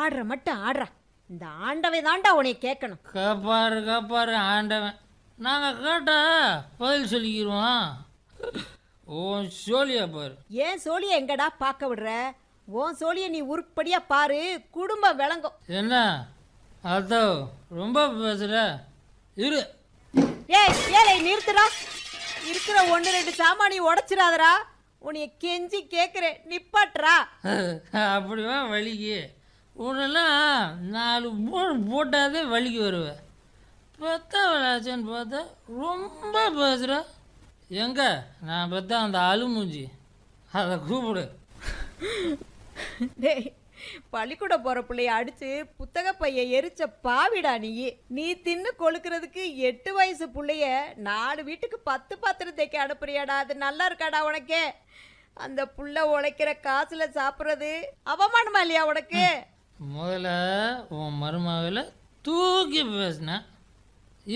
ஆடுற மட்டும் ஆடுறா இந்த ஆண்டவை தாண்டா உன்னை கேட்கணும் காப்பாரு காப்பாரு ஆண்டவன் நாங்கள் கேட்டா பதில் சொல்லிக்கிடுவோம் ஓ சோழியா பாரு ஏன் சோழிய எங்கடா பார்க்க விடுற உன் சோழிய நீ உருப்படியா பாரு குடும்பம் விளங்கும் என்ன அதோ ரொம்ப பேசுகிற இரு ஏய் ஏழை நிறுத்துடா இருக்கிற ஒன்று ரெண்டு சாமானி உடைச்சிடாதடா உன்னைய கெஞ்சி கேட்குறேன் நிப்பாட்டுறா அப்படிவா வலிக்கு உன்னெல்லாம் நாலு மூணு போட்டாதே வலிக்கு வருவேன் பார்த்தா விளாச்சேன்னு பார்த்தா ரொம்ப பேசுகிற எங்க நான் பார்த்தா அந்த அழுமூஞ்சி அதை கூப்பிடு டேய் பள்ளிக்கூட போற பிள்ளைய அடிச்சு புத்தக பைய எரிச்ச பாவிடா நீ நீ தின்னு கொழுக்கிறதுக்கு எட்டு வயசு புள்ளைய நாலு வீட்டுக்கு பத்து பாத்திரம் தைக்க அனுப்புறியாடா அது நல்லா இருக்காடா உனக்கு அந்த புள்ள உழைக்கிற காசுல சாப்பிட்றது அவமானமா இல்லையா உனக்கு முதல்ல உன் மருமகளை தூக்கி பேசினேன்